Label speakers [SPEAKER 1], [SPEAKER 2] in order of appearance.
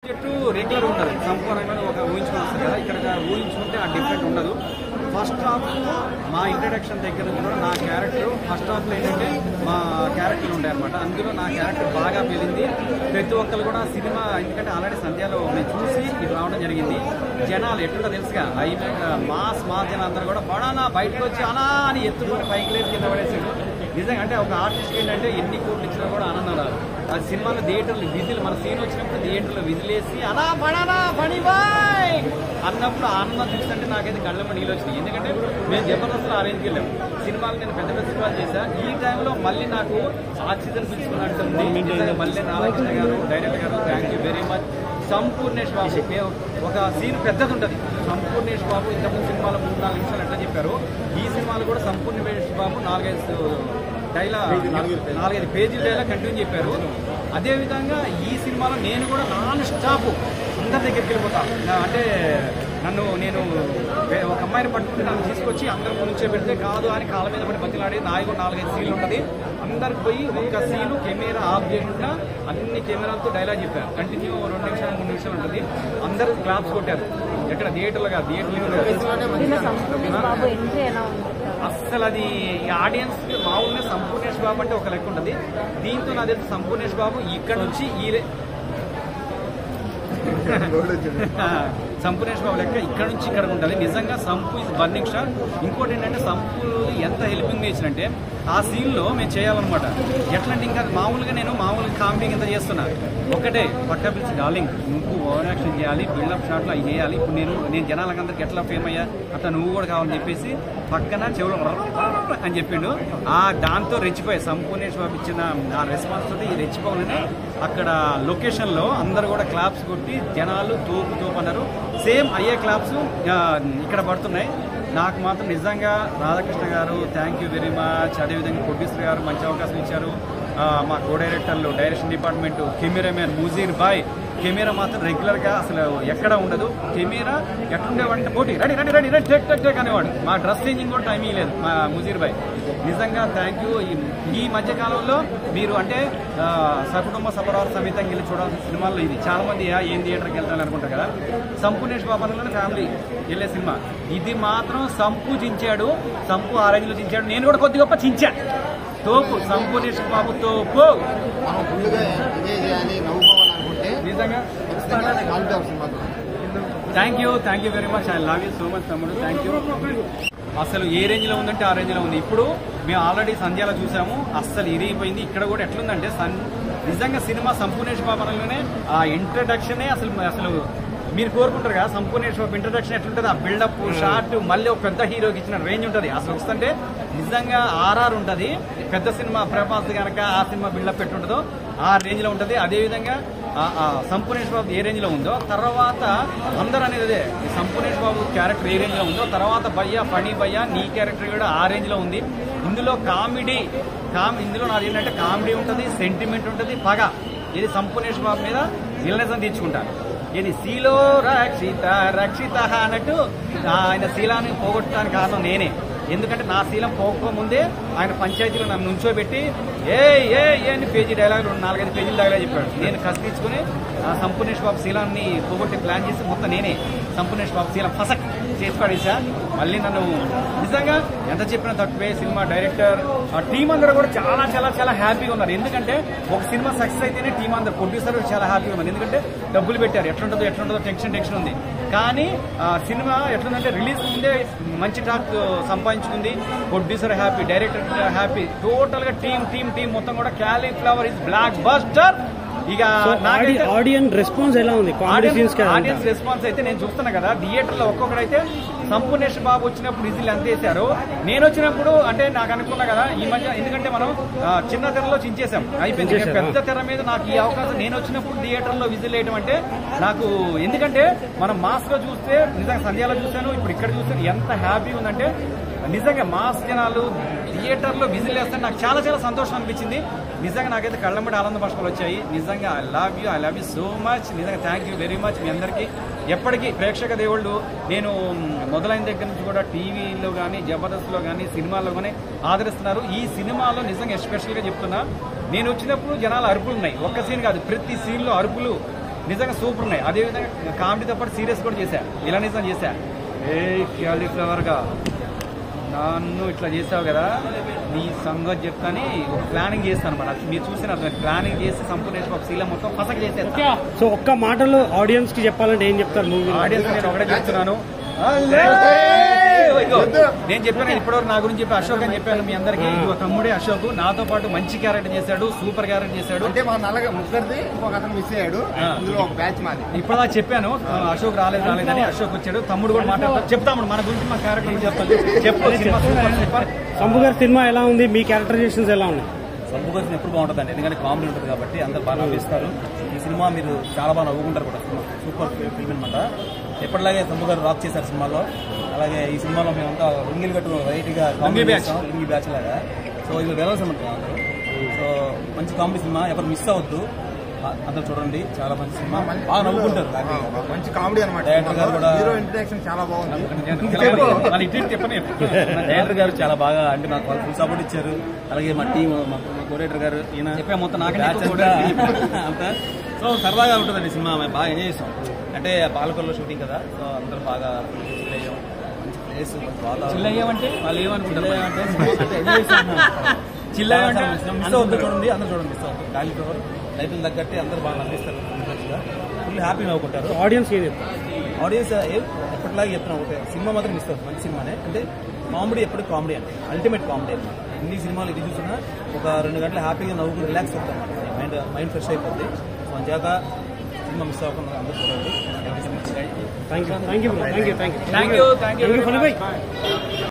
[SPEAKER 1] చెట్టు రెగ్యులర్ ఉండదు సంపూర్ణంగా ఒక ఊహించుకొని వస్తుంది కదా ఇక్కడ ఊహించుకుంటే ఆ డిఫరెంట్ ఉండదు ఫస్ట్ హాఫ్ మా ఇంట్రడక్షన్ దగ్గర నుంచి కూడా నా క్యారెక్టర్ ఫస్ట్ హాఫ్లో ఏంటంటే మా క్యారెక్టర్లు ఉంటాయి అనమాట అందులో నా క్యారెక్టర్ బాగా పెరిగింది ప్రతి ఒక్కరు కూడా సినిమా ఎందుకంటే ఆల్రెడీ సంధ్యాలో నేను చూసి ఇటు రావడం జరిగింది జనాలు ఎట్లుంటో తెలుసుగా అయి మాస్ మా జనాలు అందరూ కూడా పడానా బయటకు వచ్చి అలా అని ఎత్తుకొని పైకి లేపి కింద పడేసాడు నిజంగా అంటే ఒక ఆర్టిస్ట్ ఏంటంటే ఎన్ని కోట్లు ఇచ్చినా కూడా ఆనందం రాదు ఆ సినిమాలో థియేటర్లు విధులు మన సీన్ వచ్చినప్పుడు థియేటర్లో విధులేసి అలా పడానా పని బాయ్ అన్నప్పుడు ఆనందం చూస్తుంటే నాకైతే కళ్ళమ్మ నీళ్ళు వచ్చినాయి ఎందుకంటే మేము జబర్దస్త్ ఆ రేంజ్కి వెళ్ళాం సినిమాలు నేను పెద్ద పెద్ద సినిమాలు చేశా ఈ టైంలో మళ్ళీ నాకు ఆక్సిజన్ పిలుచుకున్నట్టుంది నిజంగా మళ్ళీ నారాయణ గారు డైరెక్టర్ గారు thank you very much Sampoornesh Babu మేము ఒక సీన్ పెద్దది ఉంటుంది సంపూర్ణేష్ బాబు ఇంతకుముందు సినిమాలో మూడు నాలుగు నిమిషాలు ఎట్లా చెప్పారు ఈ సినిమాలో కూడా సంపూర్ణేష్ బాబు నాలుగైదు డైలాగ్ నాలుగైదు పేజీల డైలాగ్ కంటిన్యూ చెప్పారు అదేవిధంగా ఈ సినిమాలో నేను కూడా నాన్ స్టాప్ అందరి దగ్గరికి వెళ్ళిపోతా నా- అంటే నన్ను నేను వే- ఒక అమ్మాయిని పట్టుకుని నన్ను తీసుకొచ్చి అందరి ముంచే పెడితే కాదు అని కాళ్ళ మీద పడి బతిలాడి నాయి కూడా నాలుగైదు సీన్లు ఉంటుంది అందరికి పోయి ఒక్క సీను కెమెరా ఆఫ్ చేయకుండా అన్ని కెమెరాలతో డైలాగ్ చెప్పారు కంటిన్యూ రెండు నిమిషాలు మూడు నిమిషాలు ఉంటుంది అందరూ క్లాప్స్ కొట్టారు ఎక్కడ థియేటర్లో కాదు థియేటర్లో
[SPEAKER 2] దీనిలో సంపూర్ణ బాబు ఎంట్రీ ఎలా ఉంది
[SPEAKER 1] అస్సలు అది ఈ ఆడియన్స్ మామూలుగా సంపూర్ణేష్ బాబు అంటే ఒక లెక్క ఉంటుంది దీంతో నా తెలిసి సంపూర్ణేష్ బాబు ఇక్కడ నుంచి ఈ రే- సంపూర్ణేష్ బాబు లెక్క ఇక్కడ నుంచి ఇక్కడ ఉంటుంది నిజంగా సంపు ఇస్ బర్నింగ్ స్టార్ ఇంకోటి ఏంటంటే సంపు ఎంత హెల్పింగ్ నేచర్ అంటే ఆ సీన్లో మేము చేయాలన్నమాట ఎట్లంటే ఇంకా మామూలుగా నేను మామూలుగా కామెడీ ఇంత చేస్తున్నా ఒకటే పక్క పిలిచి డార్లింగ్ నువ్వు ఓవర్ యాక్షన్ చేయాలి బిల్డప్ షాట్లు అవి చేయాలి ఇప్పుడు నేను నేను జనాలకందరికి ఎట్లా ఫేమ్ అయ్యా అట్లా నువ్వు కూడా కావాలని చెప్పేసి పక్కన చెవులు అని చెప్పిండు ఆ దాంతో రెచ్చిపోయి సంపూర్ణేష్ బాబు ఇచ్చిన ఆ రెస్పాన్స్ తోటి ఈ రెచ్చిపోవాలని అక్కడ లొకేషన్లో అందరు కూడా క్లాప్స్ కొట్టి జనాలు తోపు తోపు అన్నారు సేమ్ అయ్యే క్లాప్స్ ఇక్కడ పడుతున్నాయి నాకు మాత్రం నిజంగా రాధాకృష్ణ గారు థ్యాంక్ యూ వెరీ మచ్ అదేవిధంగా ప్రొడ్యూసర్ గారు మంచి అవకాశం ఇచ్చారు ఆ, మా కో డైరెక్టర్లు డైరెక్షన్ డిపార్ట్మెంట్ కెమెరామెన్ ముజీర్ బాయ్ కెమెరా మాత్రం రెగ్యులర్గా అసలు ఎక్కడ ఉండదు కెమెరా ఎట్లుండేవంటే పోటీ ready ready ready ready take take take అనేవాడు మా డ్రెస్ చేంజింగ్ కూడా టైం లేదు మా ముజీర్ బాయ్ నిజంగా థ్యాంక్ యూ ఈ మధ్య కాలంలో మీరు అంటే ఆ, సకుటుంబ సపరాల సమేతంగా వెళ్ళి చూడాల్సిన సినిమాల్లో ఇది చాలా మంది "ఆ, ఏం థియేటర్కి వెళ్తాను అనుకుంటారు కదా సంపూర్ణేష్ బాబాలోనే ఫ్యామిలీ వెళ్ళే సినిమా ఇది మాత్రం సంపు చించాడు సంపు ఆ రేంజ్లో చించాడు నేను కూడా కొద్ది గొప్ప చించా తోపు సంపూర్ణేష్ బాబు తోపు
[SPEAKER 3] మనం ఫుల్గా ఇదే చేయాలి నవ్వుకోవాలనుకుంటే
[SPEAKER 1] నిజంగా
[SPEAKER 3] ఖచ్చితంగా కాన్ఫిడెన్స్ సినిమాతో
[SPEAKER 1] thank you thank you very much I love you so much తమ్ముడు థ్యాంక్ యూ అసలు ఏ రేంజ్ లో ఉందంటే ఆ రేంజ్ లో ఉంది ఇప్పుడు మేము ఆల్రెడీ సంధ్యాలో చూసాము అస్సలు ఇరిగిపోయింది ఇక్కడ కూడా ఎట్లుందంటే సన్ నిజంగా సినిమా సంపూర్ణేష్ బాబులోనే ఆ ఇంట్రడక్షనే అసలు అసలు మీరు కోరుకుంటారు కదా సంపూర్ణేష్ బాబు ఇంట్రడక్షన్ ఎట్లుంటుంది ఆ బిల్డప్ షార్ట్ మళ్ళీ ఒక పెద్ద హీరోకి ఇచ్చిన రేంజ్ ఉంటుంది అసలు వస్తుంటే నిజంగా ఆర్ఆర్ ఉంటుంది పెద్ద సినిమా ప్రభాస్ కనుక ఆ సినిమా బిల్డప్ ఎట్లుంటుందో ఆ రేంజ్ లో ఉంటుంది అదేవిధంగా ఆ- ఆ సంపూర్ణేష్ బాబు ఏ రేంజ్ లో ఉందో తర్వాత అందరూ అనేది అదే ఈ సంపూర్ణేష్ బాబు క్యారెక్టర్ ఏ రేంజ్ లో ఉందో తర్వాత భయ్య ఫణి భయ్య నీ క్యారెక్టర్ కూడా ఆ రేంజ్ లో ఉంది ఇందులో కామెడీ కామ్ ఇందులో నాది ఏంటంటే కామెడీ ఉంటుంది సెంటిమెంట్ ఉంటుంది పగ ఇది సంపూర్ణేష్ బాబు మీద విలనసం తీర్చుకుంటాను ఇది శీలో రక్షిత రక్షిత అన్నట్టు ఆయన శీలాన్ని పోగొట్టడానికి కారణం నేనే ఎందుకంటే నా శీలం పోకపోముందే ఆయన పంచాయతీలో నన్ను నుంచోబెట్టి ఏ ఏ ఏ అని పేజీ డైలాగ్ రెండు నాలుగైదు పేజీల డైలాగ్ చెప్పాడు నేను కసిపించుకుని ఆ సంపూర్ణేష్ బాబు శీలాన్ని పోగొట్టి ప్లాన్ చేసి మొత్తం నేనే సంపూర్ణేష్ బాబు శీలం ఫసక్ చేసి పడేసా మళ్ళీ నన్ను నిజంగా ఎంత చెప్పినా తక్కువే సినిమా డైరెక్టర్ ఆ టీం అందరూ కూడా చాలా చాలా చాలా హ్యాపీగా ఉన్నారు ఎందుకంటే ఒక సినిమా సక్సెస్ అయితేనే టీం అందరు ప్రొడ్యూసర్ చాలా హ్యాపీగా ఉన్నారు ఎందుకంటే డబ్బులు పెట్టారు ఎట్లుంటుందో ఎట్లుంటుందో టెన్షన్ టెన్షన్ ఉంది కానీ ఆ సినిమా ఎట్లుందంటే రిలీజ్ ముందే మంచి టాక్ సంపాదించుకుంది producer happy director happy total గా టీం టీం టీం మొత్తం కూడా క్యాలీఫ్లవర్ ఇస్ బ్లాక్ బస్టర్ ఇక నాకైతే
[SPEAKER 4] ఆడియన్స్ రెస్పాన్స్ ఎలా ఉంది కామెడీ సీన్స్ కదా
[SPEAKER 1] ఆడియన్స్ రెస్పాన్స్ అయితే నేను చూస్తున్నా కదా థియేటర్ లో ఒక్కొక్కడైతే సంపూర్ణేష్ బాబు వచ్చినప్పుడు విజిల్ ఎంత వేశారు నేను వచ్చినప్పుడు అంటే నాకు అనుకున్నా కదా ఈ మధ్య ఎందుకంటే మనం ఆ, చిన్న తెరలో చించేసాం అయిపోయింది ఇక
[SPEAKER 4] చించేశారు.
[SPEAKER 1] పెద్ద తెర మీద నాకు ఈ అవకాశం నేను వచ్చినప్పుడు థియేటర్ లో విజిల్ వేయడం అంటే నాకు ఎందుకంటే మనం మాస్ లో చూస్తే నిజంగా సంధ్యాలో చూశాను ఇప్పుడు ఇక్కడ చూస్తే ఎంత హ్యాపీ ఉందంటే నిజంగా మాస్ జనాలు థియేటర్లో విజిల్ వేస్తే నాకు చాలా చాలా సంతోషం అనిపించింది నిజంగా నాకైతే కళ్ళంబడి ఆనంద భాషలు వచ్చాయి నిజంగా I love you I love you so much నిజంగా థ్యాంక్ యూ వెరీ మచ్ మీ అందరికీ ఎప్పటికీ ప్రేక్షక దేవుళ్ళు నేను మ్, మొదలైన దగ్గర నుంచి కూడా టీవీలో కానీ జబర్దస్త్లో కానీ సినిమాల్లో కానీ ఆదరిస్తున్నారు ఈ సినిమాలో నిజంగా ఎస్పెషల్గా చెప్తున్నా నేను వచ్చినప్పుడు జనాలు అరుపులు ఉన్నాయి ఒక్క సీన్ కాదు ప్రతి సీన్లో అరుపులు నిజంగా సూపర్ ఉన్నాయి అదే విధంగా కామెడీతో పాటు సీరియస్ కూడా చేశా ఇలా నిజం చేశా ఏ క్యాలీఫ్లవర్ గా నన్ను ఇట్లా చేసావు కదా నీ సంగతి చెప్తాని ఒక ప్లానింగ్ చేస్తాను అనమాట మీరు చూసిన ప్లానింగ్ చేసి సంపూర్ణ ఒక శీలం మొత్తం పసక చేసేస్తా
[SPEAKER 4] సో ఒక్క మాటలో ఆడియన్స్ కి చెప్పాలంటే ఏం చెప్తారు మూవీ
[SPEAKER 1] ఆడియన్స్ నేను ఒకటే చెప్తున్నాను ఇదిగో, నేను చెప్పాను ఇప్పటివరకు నా గురించి చెప్పి అశోక్ అని చెప్పాను మీ అందరికి ఇదిగో తమ్ముడే అశోక్ నాతో పాటు మంచి క్యారెక్టర్ చేశాడు సూపర్ క్యారెక్టర్ చేశాడు
[SPEAKER 3] అంటే మా నల్లగా ముగ్గురిది ఇంకొక అతను మిస్ అయ్యాడు
[SPEAKER 1] ఆ.
[SPEAKER 3] ఇందులో ఒక బ్యాచ్ మాది
[SPEAKER 1] ఇప్పుడుదా చెప్పాను అశోక్ రాలేదు రాలేదని అశోక్ వచ్చాడు తమ్ముడు కూడా మాట్లాడతాడు చెప్తాము మన గురించి మా క్యారెక్టర్ గురించి చెప్తాను చెప్పు సినిమా సూపర్ సూపర్
[SPEAKER 4] శంభు గారి సినిమా ఎలా ఉంది మీ క్యారెక్టరైజేషన్స్ ఎలా ఉన్నాయి
[SPEAKER 5] సంపుకొచ్చిన ఎప్పుడు బాగుంటుందండి ఎందుకంటే కామెడీ ఉంటుంది కాబట్టి అందరు బాగా నవ్విస్తారు ఈ సినిమా మీరు చాలా బాగా నవ్వుకుంటారు కూడా సినిమా సూపర్ ఫిల్మ్ అనమాట ఎప్పటిలాగే సంపు గారు రాక్ చేశారు సినిమాలో అలాగే ఈ సినిమాలో మేమంతా రింగిల్ గట్టు వెరైటీగా
[SPEAKER 1] లుంగీ బ్యాచ్.
[SPEAKER 5] రింగి బ్యాచ్ లాగా సో ఇది వెళ్ళాల్సి ఉంటుంది సో మంచి కామెడీ సినిమా ఎవరు మిస్ అవ్వద్దు ఆ- అందరూ చూడండి చాలా మంచి సినిమా బాగా నవ్వుకుంటారు
[SPEAKER 3] ఆ, మంచి కామెడీ అనమాట
[SPEAKER 5] డైరెక్టర్ గారు కూడా-
[SPEAKER 3] హీరో ఇంట్రడక్షన్ చాలా బాగుంది
[SPEAKER 1] వాళ్ళు ఇటు చెప్పని
[SPEAKER 5] డైరెక్టర్ గారు చాలా బాగా అంటే నాకు వాళ్ళు ఫుల్ సపోర్ట్ ఇచ్చారు అలాగే మా టీం మా కోడేటర్ గారు ఈయన
[SPEAKER 1] చెప్పే మొత్తం నాకంటే
[SPEAKER 5] బ్యాచ్
[SPEAKER 1] ఎక్కువ
[SPEAKER 5] అంతా అంతా సో సరదాగా ఉంటుందండి సినిమా మేము బాగా ఎంజాయ్ చేసాం అంటే పాలకొల్లో షూటింగ్ కదా సో అందరూ బాగా chill అయ్యాం మంచి ప్లేస్ మంచి వాతావరణం
[SPEAKER 1] చిల్లయ్యమంటే వాళ్ళు ఏమనుకుంటారు
[SPEAKER 5] చిల్ అయ్యాం అంటే అంటే ఎంజాయ్ చేసాం
[SPEAKER 1] చిల్లయ్యమంటే
[SPEAKER 5] మిస్ అవుతుంది చూడండి అందరూ చూడండి మిస్ అవుతుంది గాలి ఫ్లవర్ లైఫ్ తగ్గట్టే అందరూ బాగా నవ్విస్తారు ఫుల్ హ్యాపీ నవ్వుకుంటారు
[SPEAKER 4] ఆడియన్స్ ఏం చెప్తారు
[SPEAKER 5] ఆడియన్స్ ఏం ఎప్పటిలాగా చెప్తున్నా ఒకటే సినిమా మాత్రం మిస్ అవుతుంది మంచి సినిమానే అంటే కామెడీ ఎప్పుడు కామెడీ అంటే అల్టిమేట్ కామెడీ అనమాట ఎన్ని సినిమాలు ఇది చూసినా ఒక రెండు గంటలు హ్యాపీగా నవ్వుకుని రిలాక్స్ అవుతాం మైండ్ మైండ్ ఫ్రెష్ అయిపోద్ది సో అంచేత సినిమా మిస్ అవ్వకుండా అందరూ చూడండి
[SPEAKER 4] thank you thank you thank you thank you
[SPEAKER 1] thank you thank you
[SPEAKER 4] thank you funny Bhai